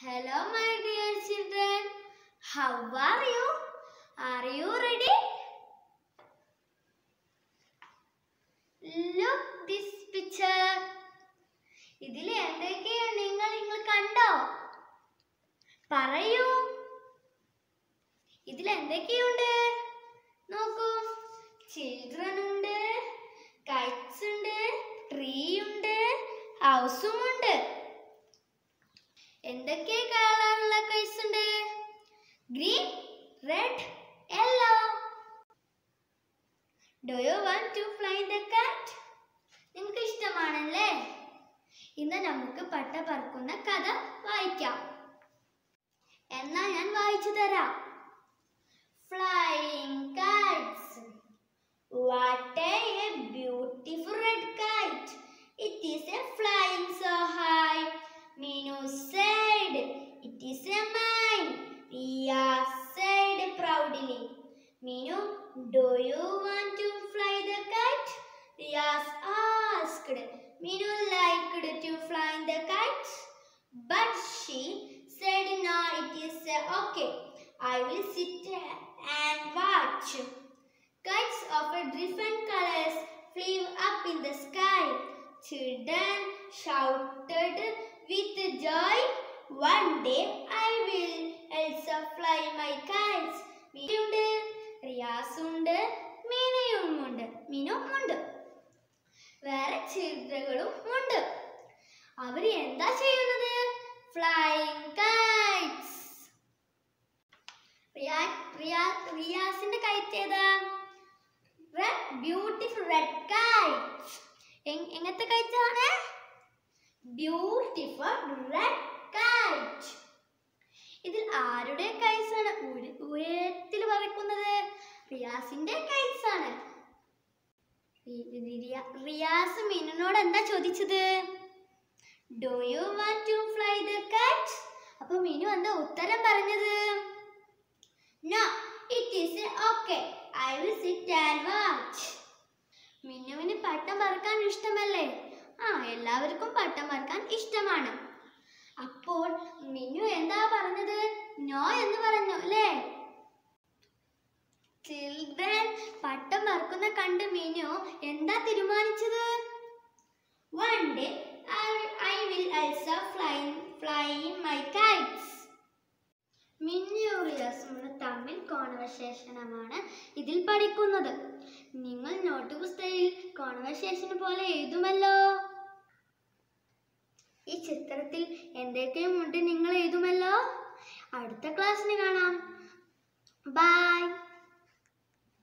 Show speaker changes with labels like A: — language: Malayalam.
A: Hello, my dear children. How are you? Are you ready? Look this picture. ഇതിൽ എന്തൊക്കെയാണ് നിങ്ങൾ നിങ്ങൾ കണ്ടോ പറയൂ ഇതിൽ എന്തൊക്കെയുണ്ട് നോക്കൂ ചിൽഡ്രൻ ഉണ്ട് കൈറ്റ്സ് ഉണ്ട് ട്രീ ഉണ്ട് ഹൗസും ഉണ്ട് എന്തൊക്കെ കളറുള്ള കൈറ്റ്സ് ഉണ്ട് green red yellow do you want to fly the kite നിങ്ങൾക്ക് ഇഷ്ടമാണല്ലേ ഇന്ന് നമുക്ക് പട്ട പറക്കുന്ന കഥ വായിക്കാം എന്നാൽ ഞാൻ വായിച്ചു തരാം flying kites What a beautiful red kite! It is a flying so high. Minu said, It is a mine. Ria said proudly. Minu, do you want to fly the kite? Ria asked. Minu liked to fly the kite, but she said, No, it is uh, okay. I will sit and watch. Kites of different colors flew up in the sky. Children shouted with joy, One day I will also fly my kites. മീനുണ്ട് റിയാസുണ്ട് മീനയും ഉണ്ട് മീനും ഉണ്ട് വേറെ ചിത്രകളും ഉണ്ട് അവർ എന്താ ചെയ്യുന്നത് ഫ്ലൈങ് kites റിയാ റിയാ റിയാസിന്റെ കൈറ്റ് ഏതാ റെഡ് ബ്യൂട്ടിഫുൾ റെഡ് കൈറ്റ് എങ്ങനത്തെ കൈറ്റ് ആണ് ബ്യൂട്ടിഫുൾ റെഡ് കൈറ്റ് ഇതിൽ ആരുടെ കൈസ് ആണ് ഉയരത്തിൽ പറക്കുന്നത് റിയാസിന്റെ കൈസ് ആണ് റി- റിയ- റിയാസ് മീനിനോട് എന്താ ചോദിച്ചത് do you want to fly the kite അപ്പൊ മീനു എന്താ ഉത്തരം പറഞ്ഞത് no it is okay I will sit and watch മിന്നുവിന് പട്ടം പറക്കാൻ ഇഷ്ടമല്ലേ ആ എല്ലാവർക്കും പട്ടം പറക്കാൻ ഇഷ്ടമാണ് അപ്പോൾ മിന്നു എന്താ പറഞ്ഞത് നോ എന്ന് പറഞ്ഞു അല്ലേ ചിൽഡ്രൻ പട്ടം പറക്കുന്ന കണ്ട് മിനു എന്താ തീരുമാനിച്ചത് one day I will also fly fly my kites മിന്നിയൂറിയസും തമ്മിൽ കോൺവെർസേഷനുമാണ് ഇതിൽ പഠിക്കുന്നത് നിങ്ങൾ നോട്ട് പുസ്തകത്തിൽ കോൺവെർസേഷൻ പോലെ എഴുതുമല്ലോ ഈ ചിത്രത്തിൽ എന്തൊക്കെയുമുണ്ട് നിങ്ങൾ എഴുതുമല്ലോ അടുത്ത ക്ലാസ്സിന് കാണാം ബൈ